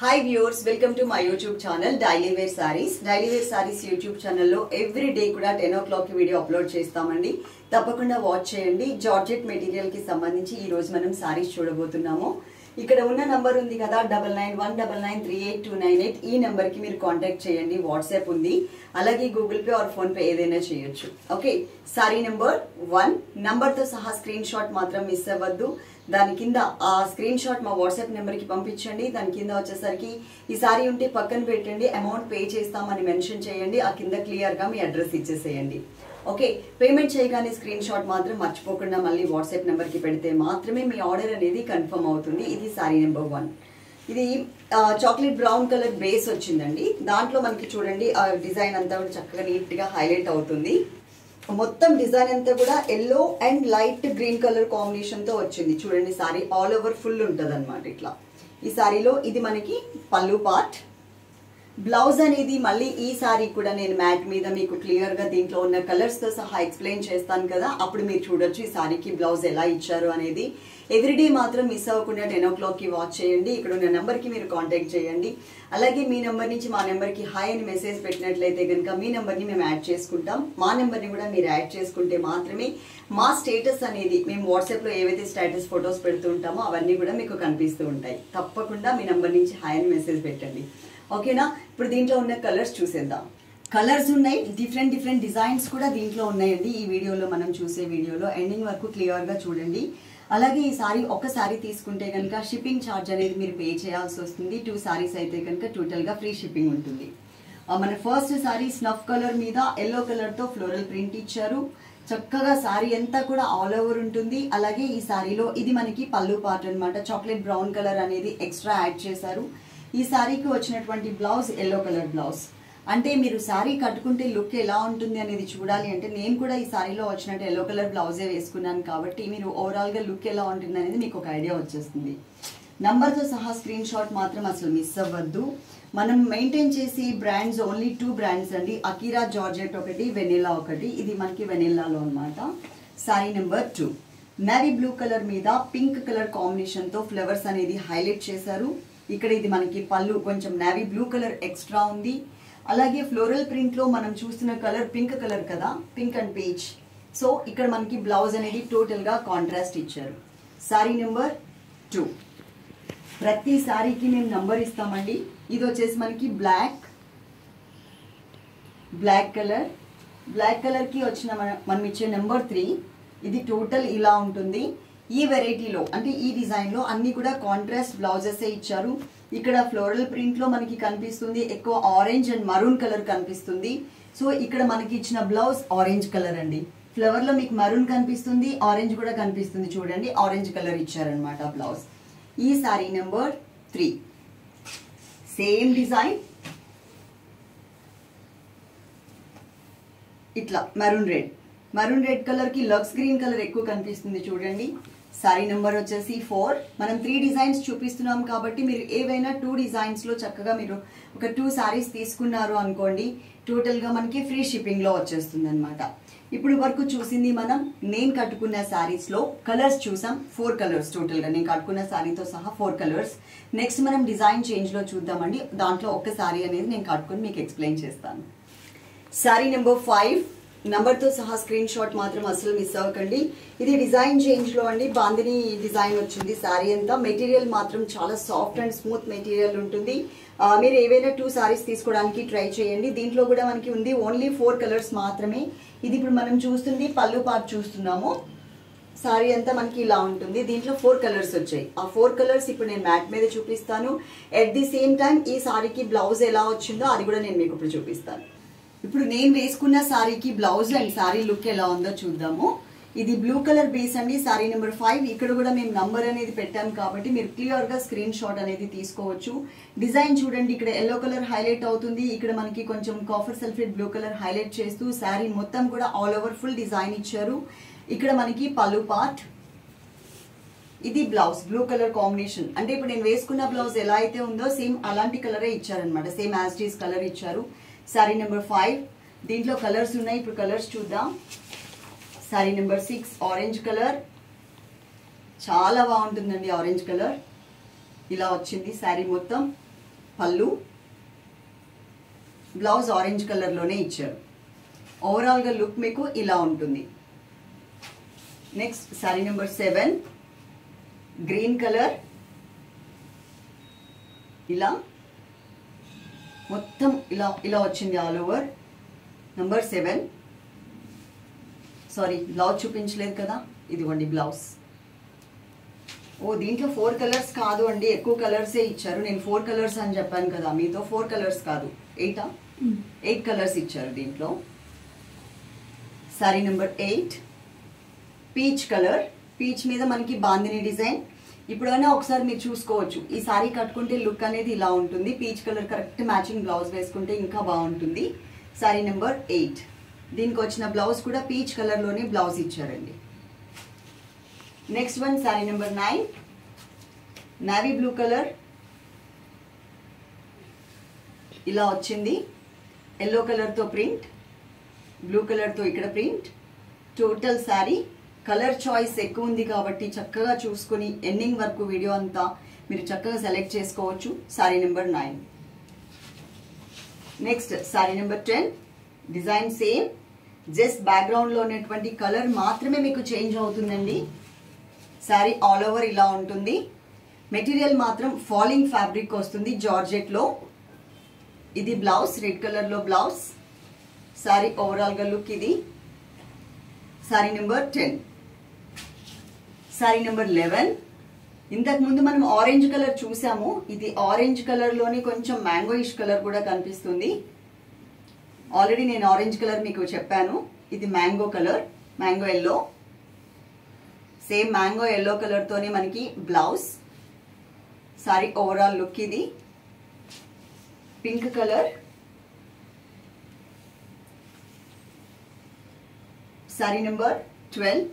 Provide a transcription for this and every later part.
hi viewers welcome to my YouTube channel daily wear saris daily wear saris YouTube ఛానల్లో every day కూడా ten o'clock video upload చేస్తామండి తప్పకుండా watch చేయండి georgette material కి సంబంధించి ఈ రోజు మనం సారీస్ చూడబోతున్నాము ఇక్కడ ఉన్న నంబర్ ఉంది కదా double nine one double nine three eight two nine eight ఈ నెంబర్ కి మీరు కాంటాక్ట్ చేయండి వాట్సాప్ ఉంది అలాగే Google Pay or PhonePe ఏదైనా చేయొచ్చు okay sari number one number తో సహా స్క్రీన్ షాట్ మాత్రం మిస్ అవ్వద్దు దాని కింద ఆ స్క్రీన్ షాట్ మా వాట్సాప్ నెంబర్ కి పంపించండి దాని కింద వచ్చేసరికి ఈ సారీ ఉంటే పక్కన పెట్టండి అమౌంట్ పే చేస్తామని మెన్షన్ చేయండి ఆ కింద క్లియర్ గా మీ అడ్రస్ ఇచ్చేసేయండి ఓకే పేమెంట్ చేయగానే స్క్రీన్ షాట్ మాత్రం మర్చిపోకుండా మళ్ళీ వాట్సాప్ నెంబర్ కి పెడితే మాత్రమే మీ ఆర్డర్ అనేది కన్ఫర్మ్ అవుతుంది ఇది సారీ నెంబర్ వన్ ఇది చాక్లెట్ బ్రౌన్ కలర్ బేస్ వచ్చిందండి దాంట్లో మనకి చూడండి ఆ డిజైన్ అంతా కూడా చక్కగా నీట్ గా హైలైట్ అవుతుంది మొత్తం డిజైన్ అంతా కూడా yellow and light green colour combination తో వచ్చింది చూడండి సారీ ఆల్ ఓవర్ ఫుల్ ఉంటది అనమాట ఇట్లా ఈ సారీలో ఇది మనకి పళ్ళు పార్ట్ బ్లౌజ్ అనేది మళ్ళీ ఈ సారీ కూడా నేను మ్యాట్ మీద మీకు క్లియర్ గా దీంట్లో ఉన్న కలర్స్ తో సహా ఎక్స్ప్లెయిన్ చేస్తాను కదా అప్పుడు మీరు చూడొచ్చు ఈ సారీకి బ్లౌజ్ ఎలా ఇచ్చారు అనేది ఎవ్రీడే మాత్రం మిస్ అవ్వకుండా టెన్ ఓ క్లాక్ కి వాచ్ చేయండి ఇక్కడ ఉన్న నెంబర్ కి మీరు కాంటాక్ట్ చేయండి అలాగే మీ నెంబర్ నుంచి మా నెంబర్ కి హాయ్ అని మెసేజ్ పెట్టినట్లయితే కనుక మీ నెంబర్ ని మేము యాడ్ చేసుకుంటాం మా నెంబర్ ని కూడా మీరు యాడ్ చేసుకుంటే మాత్రమే మా స్టేటస్ అనేది మేము వాట్సాప్ లో ఏవైతే స్టేటస్ ఫొటోస్ పెడుతుంటామో అవన్నీ కూడా మీకు కనిపిస్తూ ఉంటాయి తప్పకుండా మీ నెంబర్ నుంచి హాయ్ అని మెసేజ్ పెట్టండి ఓకేనా ఇప్పుడు దీంట్లో ఉన్న కలర్స్ చూసేద్దాం కలర్స్ ఉన్నాయి డిఫరెంట్ డిఫరెంట్ డిజైన్స్ కూడా దీంట్లో ఉన్నాయండి ఈ వీడియోలో మనం చూసే వీడియోలో ఎండింగ్ వరకు క్లియర్ గా చూడండి అలాగే ఈ సారీ ఒక సారీ తీసుకుంటే కనుక షిప్పింగ్ ఛార్జ్ అనేది మీరు పే చేయాల్సి వస్తుంది టూ సారీస్ అయితే కనుక టోటల్ గా ఫ్రీ షిప్పింగ్ ఉంటుంది ఆ, మన ఫస్ట్ సారీ స్నఫ్ కలర్ మీద ఎల్లో కలర్ తో ఫ్లోరల్ ప్రింట్ ఇచ్చారు చక్కగా సారీ అంతా కూడా ఆల్ ఓవర్ ఉంటుంది అలాగే ఈ సారీలో ఇది మనకి పళ్ళు పార్ట్ అన్నమాట చాక్లెట్ బ్రౌన్ కలర్ అనేది ఎక్స్ట్రా యాడ్ చేశారు ఈ సారీకి వచ్చినటువంటి బ్లౌజ్ ఎల్లో కలర్ బ్లౌజ్ అంటే మీరు శారీ కట్టుకుంటే లుక్ ఎలా ఉంటుంది అనేది చూడాలి అంటే నేను కూడా ఈ సారీలో వచ్చినట్టు ఎల్లో కలర్ బ్లౌజే వేసుకున్నాను కాబట్టి మీరు ఓవరాల్ గా లుక్ ఎలా ఉంటుంది అనేది మీకు ఒక ఐడియా వచ్చేస్తుంది నంబర్తో సహా స్క్రీన్ షాట్ మాత్రం అసలు మిస్ అవ్వద్దు మనం మెయింటైన్ చేసి బ్రాండ్స్ ఓన్లీ టూ బ్రాండ్స్ అండి అకీరా జార్జెట్ ఒకటి వెనిల్లా ఒకటి ఇది మనకి వెనిల్లాలో అన్నమాట sari number two navy blue colour మీద పింక్ కలర్ కాంబినేషన్ తో ఫ్లవర్స్ అనేది హైలైట్ చేశారు ఇక్కడ ఇది మనకి పళ్ళు కొంచెం నేవీ బ్లూ కలర్ ఎక్స్ట్రా ఉంది అలాగే ఫ్లోరల్ ప్రింట్ లో మనం చూస్తున్న కలర్ పింక్ కలర్ కదా పింక్ అండ్ పీచ్ సో ఇక్కడ మనకి బ్లౌజ్ అనేది టోటల్ గా కాంట్రాస్ట్ ఇచ్చారు సారీ నెంబర్ టూ ప్రతి సారీకి మేము నంబర్ ఇస్తామండి ఇది వచ్చేసి మనకి black black colour black colour కి వచ్చిన మన- మనం ఇచ్చే నెంబర్ త్రీ ఇది టోటల్ ఇలా ఉంటుంది ఈ వెరైటీలో అంటే ఈ డిజైన్ లో అన్ని కూడా కాంట్రాస్ట్ బ్లౌజెస్ ఇచ్చారు ఇక్కడ ఫ్లోరల్ ప్రింట్ లో మనకి కనిపిస్తుంది ఎక్కువ ఆరెంజ్ అండ్ మరూన్ కలర్ కనిపిస్తుంది సో ఇక్కడ మనకి ఇచ్చిన బ్లౌజ్ ఆరెంజ్ కలర్ అండి ఫ్లవర్ లో మీకు మరూన్ కనిపిస్తుంది ఆరెంజ్ కూడా కనిపిస్తుంది చూడండి ఆరెంజ్ కలర్ ఇచ్చారనమాట బ్లౌజ్ ఈ sari number three same design ఇట్లా maroon red maroon red colour కి లక్స్ గ్రీన్ కలర్ ఎక్కువ కనిపిస్తుంది చూడండి సారీ నెంబర్ వచ్చేసి ఫోర్ మనం త్రీ డిజైన్స్ చూపిస్తున్నాం కాబట్టి మీరు ఏవైనా టూ డిజైన్స్ లో చక్కగా మీరు ఒక టూ సారీస్ తీసుకున్నారు అనుకోండి టోటల్ గా మనకి ఫ్రీ షిప్పింగ్ లో వచ్చేస్తుంది అనమాట ఇప్పుడు వరకు చూసింది మనం నేను కట్టుకున్న సారీస్ లో కలర్స్ చూసాం ఫోర్ కలర్స్ టోటల్ గా నేను కట్టుకున్న సారీతో సహా ఫోర్ కలర్స్ నెక్స్ట్ మనం డిజైన్ చేంజ్ లో చూద్దామండి దాంట్లో ఒక్క సారీ అనేది నేను కట్టుకుని మీకు ఎక్స్ప్లెయిన్ చేస్తాను సారీ నెంబర్ ఫైవ్ తో సహా స్క్రీన్ షాట్ మాత్రం అసలు మిస్ అవ్వకండి ఇది డిజైన్ చేంజ్ లో అండి బాందిని డిజైన్ వచ్చింది సారీ అంతా మెటీరియల్ మాత్రం చాలా సాఫ్ట్ అండ్ స్మూత్ మెటీరియల్ ఉంటుంది ఆ, మీరు ఏవైనా టూ సారీస్ తీసుకోవడానికి ట్రై చేయండి దీంట్లో కూడా మనకి ఉంది ఓన్లీ ఫోర్ కలర్స్ మాత్రమే ఇది ఇప్పుడు మనం చూస్తుంది పళ్ళు పార్ట్ చూస్తున్నాము సారీ అంతా మనకి ఇలా ఉంటుంది దీంట్లో ఫోర్ కలర్స్ వచ్చాయి ఆ ఫోర్ కలర్స్ ఇప్పుడు నేను మ్యాట్ మీద చూపిస్తాను ఎట్ ది సేమ్ టైం ఈ సారీకి బ్లౌజ్ ఎలా వచ్చిందో అది కూడా నేను మీకు ఇప్పుడు చూపిస్తాను ఇప్పుడు నేను వేసుకున్న సారీకి బ్లౌజ్ అండ్ సారీ లుక్ ఎలా ఉందో చూద్దాము ఇది బ్లూ కలర్ బేస్ అండి సారీ నెంబర్ ఫైవ్ ఇక్కడ కూడా మేము నంబర్ అనేది పెట్టాం కాబట్టి మీరు క్లియర్ గా స్క్రీన్ షాట్ అనేది తీసుకోవచ్చు డిజైన్ చూడండి ఇక్కడ ఎల్లో కలర్ హైలైట్ అవుతుంది ఇక్కడ మనకి కొంచెం copper sulphate blue colour highlight చేస్తూ శారీ మొత్తం కూడా ఆల్ ఓవర్ ఫుల్ డిజైన్ ఇచ్చారు ఇక్కడ మనకి పలు పార్ట్ ఇది బ్లౌజ్ బ్లూ కలర్ కాంబినేషన్ అంటే ఇప్పుడు నేను వేసుకున్న బ్లౌజ్ ఎలా అయితే ఉందో సేమ్ అలాంటి కలరే ఇచ్చారనమాట సేమ్ యాజ్ కలర్ ఇచ్చారు సారీ నెంబర్ ఫైవ్ దీంట్లో కలర్స్ ఉన్నాయి ఇప్పుడు కలర్స్ చూద్దాం sari number six orange colour చాలా బాగుంటుందండి ఆరెంజ్ కలర్ ఇలా వచ్చింది శారీ మొత్తం పళ్ళు బ్లౌజ్ ఆరెంజ్ కలర్లోనే ఇచ్చారు ఓవరాల్గా లుక్ మీకు ఇలా ఉంటుంది next sari number seven green colour ఇలా మొత్తం ఇలా ఇలా వచ్చింది all over number seven sari blouse చూపించలేదు కదా ఇదిగోండి బ్లౌజ్ ఓ దీంట్లో ఫోర్ కలర్స్ కాదు అండి ఎక్కువ కలర్సే ఇచ్చారు నేను ఫోర్ కలర్స్ అని చెప్పాను కదా మీతో ఫోర్ కలర్స్ కాదు ఎయిటా ఎయిట్ కలర్స్ ఇచ్చారు దీంట్లో sari number eight peach colour peach మీద మనకి బాందిని డిజైన్ ఇప్పుడైనా ఒకసారి మీరు చూసుకోవచ్చు ఈ సారీ కట్టుకుంటే లుక్ అనేది ఇలా ఉంటుంది peach colour correct matching blouse వేసుకుంటే ఇంకా బాగుంటుంది సారీ నెంబర్ ఎయిట్ దీనికి వచ్చిన బ్లౌజ్ కూడా పీచ్ కలర్లోనే బ్లౌజ్ ఇచ్చారండి next one sari number nine navy blue colour ఇలా వచ్చింది ఎల్లో కలర్తో ప్రింట్ బ్లూ కలర్తో ఇక్కడ print total sari colour choice ఎక్కువ ఉంది కాబట్టి చక్కగా చూసుకుని ఎండింగ్ వరకు వీడియో అంతా మీరు చక్కగా సెలెక్ట్ చేసుకోవచ్చు sari number nine next sari number ten design same just బ్యాక్గ్రౌండ్లో ఉన్నటువంటి కలర్ మాత్రమే మీకు చేంజ్ అవుతుందండి శారీ ఆల్ ఓవర్ ఇలా ఉంటుంది మెటీరియల్ మాత్రం ఫాలింగ్ ఫ్యాబ్రిక్ వస్తుంది జార్జెట్లో ఇది బ్లౌజ్ రెడ్ కలర్లో బ్లౌజ్ శారీ ఓవరాల్గా లుక్ ఇది sari number ten sari number eleven ఇంతకు ముందు మనం ఆరెంజ్ కలర్ చూసాము ఇది ఆరెంజ్ కలర్లోని కొంచెం మ్యాంగోయిష్ కలర్ కూడా కనిపిస్తుంది ఆల్రెడీ నేను ఆరెంజ్ కలర్ మీకు చెప్పాను ఇది mango colour mango yellow same mango yellow కలర్తోనే మనకి బ్లౌజ్ సారీ ఓవరాల్ లుక్ ఇది pink colour sari number twelve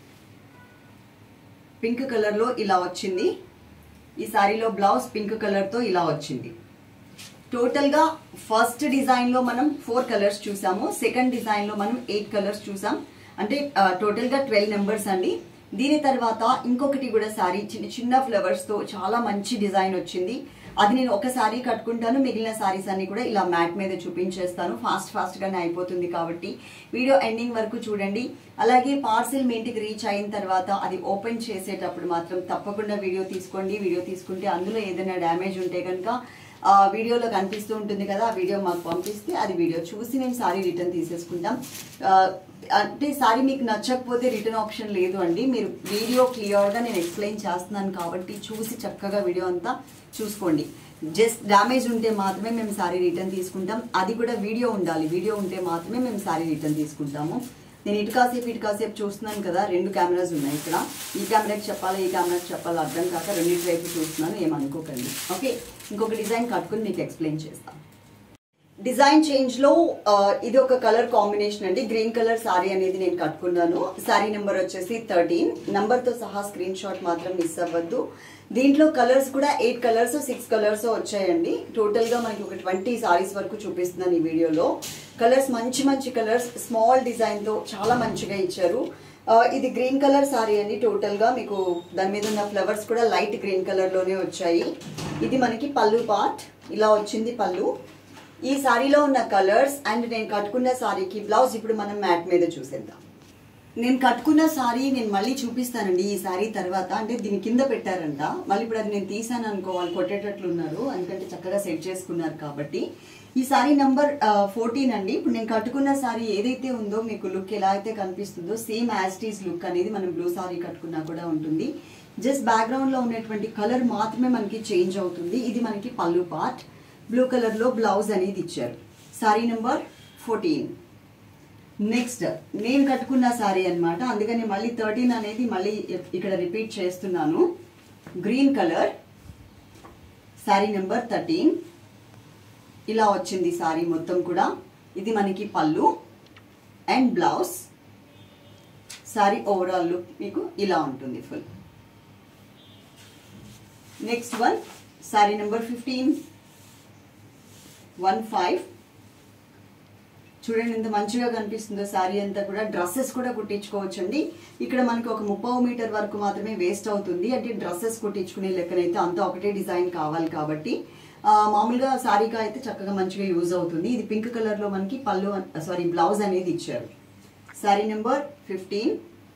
pink కలర్లో ఇలా వచ్చింది ఈ సారీలో బ్లౌజ్ పింక్ కలర్తో ఇలా వచ్చింది టోటల్గా ఫస్ట్ డిజైన్లో మనం ఫోర్ కలర్స్ చూసాము సెకండ్ డిజైన్లో మనం ఎయిట్ కలర్స్ చూసాం అంటే టోటల్గా ట్వెల్వ్ నెంబర్స్ అండి దీని తర్వాత ఇంకొకటి కూడా సారీ చిన్న చిన్న ఫ్లవర్స్తో చాలా మంచి డిజైన్ వచ్చింది అది నేను ఒక సారీ కట్టుకుంటాను మిగిలిన సారీస్ అన్ని కూడా ఇలా మ్యాట్ మీద చూపించేస్తాను ఫాస్ట్ ఫాస్ట్గానే అయిపోతుంది కాబట్టి వీడియో ఎండింగ్ వరకు చూడండి అలాగే పార్సిల్ మీ ఇంటికి రీచ్ అయిన తర్వాత అది ఓపెన్ చేసేటప్పుడు మాత్రం తప్పకుండా వీడియో తీసుకోండి వీడియో తీసుకుంటే అందులో ఏదైనా డ్యామేజ్ ఉంటే కనుక ఆ వీడియోలో కనిపిస్తూ ఉంటుంది కదా ఆ వీడియో మాకు పంపిస్తే అది వీడియో చూసి మేము సారీ రిటర్న్ తీసేసుకుంటాం ఆ, అంటే సారీ మీకు నచ్చకపోతే రిటర్న్ ఆప్షన్ లేదు అండి మీరు వీడియో క్లియర్గా నేను ఎక్స్ప్లెయిన్ చేస్తున్నాను కాబట్టి చూసి చక్కగా వీడియో అంతా చూసుకోండి జస్ట్ డ్యామేజ్ ఉంటే మాత్రమే మేము సారీ రిటర్న్ తీసుకుంటాం అది కూడా వీడియో ఉండాలి వీడియో ఉంటే మాత్రమే మేము సారీ రిటర్న్ తీసుకుంటాము నేను ఇటు కాసేపు ఇటు కాసేపు చూస్తున్నాను కదా రెండు కెమెరాస్ ఉన్నాయి ఇక్కడ ఈ కెమెరాకి చెప్పాలా ఈ కెమెరాకి చెప్పాలా అర్థం కాక రెండింటి వైపు చూస్తున్నాను ఏమనుకోకండి ఓకే ఇంకొక డిజైన్ కట్టుకుని మీకు ఎక్స్ప్లెయిన్ చేస్తాను డిజైన్ చేంజ్ లో ఆ, ఇది ఒక కలర్ కాంబినేషన్ అండి గ్రీన్ కలర్ సారీ అనేది నేను కట్టుకున్నాను సారీ నెంబర్ వచ్చేసి థర్టీన్ నంబర్ తో సహా స్క్రీన్ షాట్ మాత్రం మిస్ అవ్వద్దు దీంట్లో కలర్స్ కూడా ఎయిట్ కలర్స్ సిక్స్ కలర్స్ వచ్చాయండి టోటల్ గా మనకి ఒక ట్వంటీ సారీస్ వరకు చూపిస్తున్నాను ఈ వీడియోలో కలర్స్ మంచి మంచి కలర్స్ స్మాల్ డిజైన్ తో చాలా మంచిగా ఇచ్చారు ఆ, ఇది గ్రీన్ కలర్ సారీ అండి టోటల్ గా మీకు దాని మీద ఉన్న ఫ్లవర్స్ కూడా లైట్ గ్రీన్ కలర్ లోనే వచ్చాయి ఇది మనకి పళ్ళు పార్ట్ ఇలా వచ్చింది పళ్ళు ఈ సారీలో ఉన్న కలర్స్ అండ్ నేను కట్టుకున్న సారీకి బ్లౌజ్ ఇప్పుడు మనం మ్యాట్ మీద చూసేద్దాం నేను కట్టుకున్న సారీ నేను మళ్ళీ చూపిస్తానండి ఈ సారీ తర్వాత అంటే దీని కింద పెట్టారంట మళ్ళీ ఇప్పుడు అది నేను తీసాను అనుకో వాళ్ళు కొట్టేటట్లు ఉన్నారు ఎందుకంటే చక్కగా సెట్ చేసుకున్నారు కాబట్టి ఈ సారీ నంబర్ ఫోర్టీన్ అండి ఇప్పుడు నేను కట్టుకున్న సారీ ఏదైతే ఉందో మీకు లుక్ ఎలా అయితే కనిపిస్తుందో సేమ్ యాస్టీస్ లుక్ అనేది మనం బ్లూ సారీ కట్టుకున్నా కూడా ఉంటుంది జస్ట్ బ్యాక్గ్రౌండ్ లో ఉన్నటువంటి కలర్ మాత్రమే మనకి చేంజ్ అవుతుంది ఇది మనకి పళ్ళు పార్ట్ బ్లూ కలర్ లో బ్లౌజ్ అనేది ఇచ్చారు సారీ నెంబర్ ఫోర్టీన్ నెక్స్ట్ నేను కట్టుకున్న సారీ అన్నమాట అందుకని మళ్ళీ థర్టీన్ అనేది మళ్ళీ ఇక్కడ రిపీట్ చేస్తున్నాను green colour sari number thirteen ఇలా వచ్చింది సారీ మొత్తం కూడా ఇది మనకి పళ్ళు and blouse sari overall look మీకు ఇలా ఉంటుంది full next one sari number fifteen one five చూడండి ఎంత మంచిగా కనిపిస్తుందో శారీ అంతా కూడా డ్రెస్సెస్ కూడా కుట్టించుకోవచ్చండి ఇక్కడ మనకి ఒక ముప్పావు మీటర్ వరకు మాత్రమే వేస్ట్ అవుతుంది అంటే డ్రెస్సెస్ కుట్టించుకునే లెక్కనైతే అంతా ఒకటే డిజైన్ కావాలి కాబట్టి ఆ, మామూలుగా సారీగా అయితే చక్కగా మంచిగా యూజ్ అవుతుంది ఇది పింక్ కలర్ లో మనకి పళ్ళు సారీ బ్లౌజ్ అనేది ఇచ్చారు సారీ నెంబర్ ఫిఫ్టీన్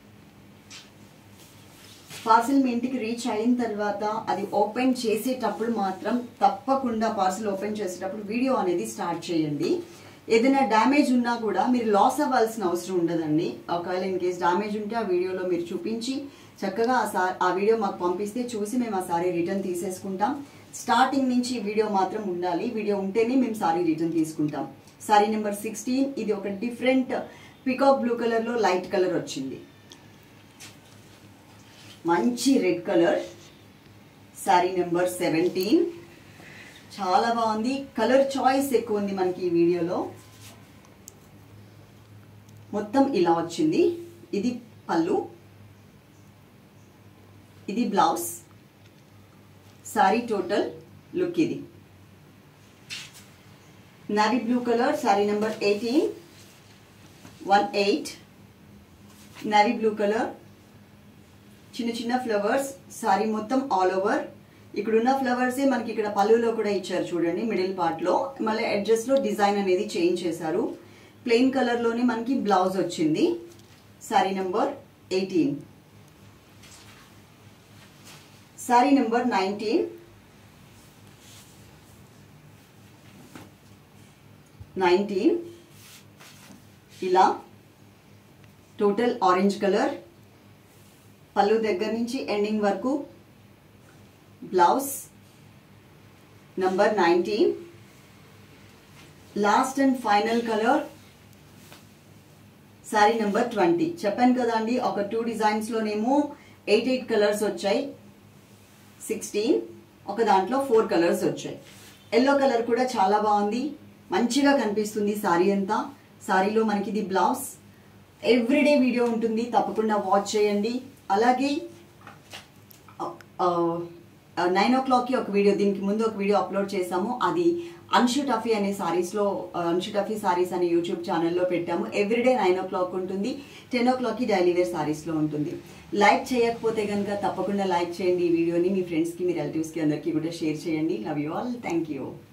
పార్సిల్ మీ ఇంటికి రీచ్ అయిన తర్వాత అది ఓపెన్ చేసేటప్పుడు మాత్రం తప్పకుండా పార్సిల్ ఓపెన్ చేసేటప్పుడు వీడియో అనేది స్టార్ట్ చేయండి ఏదైనా డ్యామేజ్ ఉన్నా కూడా మీరు లాస్ అవ్వాల్సిన అవసరం ఉండదండి ఒకవేళ ఇన్ కేస్ డ్యామేజ్ ఉంటే ఆ వీడియోలో మీరు చూపించి చక్కగా ఆ సా ఆ వీడియో మాకు పంపిస్తే చూసి మేము ఆ సారీ రిటర్న్ తీసేసుకుంటాం స్టార్టింగ్ నుంచి వీడియో మాత్రం ఉండాలి వీడియో ఉంటేనే మేము సారీ రిటర్న్ తీసుకుంటాం సారీ నెంబర్ సిక్స్టీన్ ఇది ఒక డిఫరెంట్ పికాక్ బ్లూ కలర్లో లైట్ కలర్ వచ్చింది మంచి red colour sari number seventeen చాలా బాగుంది కలర్ చాయిస్ ఎక్కువ ఉంది మనకి ఈ వీడియోలో మొత్తం ఇలా వచ్చింది ఇది పళ్ళు ఇది బ్లౌజ్ శారీ టోటల్ లుక్ ఇది navy blue colour sari number eighteen one eight navy blue colour చిన్న చిన్న ఫ్లవర్స్ సారీ మొత్తం ఆల్ ఓవర్ ఇక్కడ ఉన్న ఫ్లవర్సే మనకి ఇక్కడ పళ్ళులో కూడా ఇచ్చారు చూడండి మిడిల్ పార్ట్ లో మళ్ళీ ఎడ్జెస్ లో డిజైన్ అనేది చేంజ్ చేశారు ప్లెయిన్ కలర్ లోనే మనకి బ్లౌజ్ వచ్చింది sari number eighteen sari number nineteen nineteen ఇలా టోటల్ ఆరెంజ్ కలర్ పళ్ళు దగ్గర నుంచి ఎండింగ్ వరకు blouse number nineteen last and final colour sari number twenty చెప్పాను కదా అండి ఒక టూ డిజైన్స్లోనేమో ఎయిట్ ఎయిట్ కలర్స్ వచ్చాయి సిక్స్టీన్ ఒక దాంట్లో ఫోర్ కలర్స్ వచ్చాయి ఎల్లో కలర్ కూడా చాలా బాగుంది మంచిగా కనిపిస్తుంది సారీ అంతా సారీలో మనకి ఇది బ్లౌజ్ ఎవ్రీడే వీడియో ఉంటుంది తప్పకుండా వాచ్ చేయండి అలాగే నైన్ ఓ క్లాక్కి ఒక వీడియో దీనికి ముందు ఒక వీడియో అప్లోడ్ చేసాము అది అన్షు టఫీ అనే సారీస్లో అన్షు టఫీ సారీస్ అనే యూట్యూబ్ ఛానల్లో పెట్టాము ఎవ్రీడే నైన్ ఓ క్లాక్ ఉంటుంది టెన్ ఓ క్లాక్కి డైలీ వేర్ సారీస్లో ఉంటుంది లైక్ చేయకపోతే కనుక తప్పకుండా లైక్ చేయండి ఈ వీడియోని మీ ఫ్రెండ్స్కి మీ రిలేటివ్స్కి అందరికీ కూడా షేర్ చేయండి love you all thank you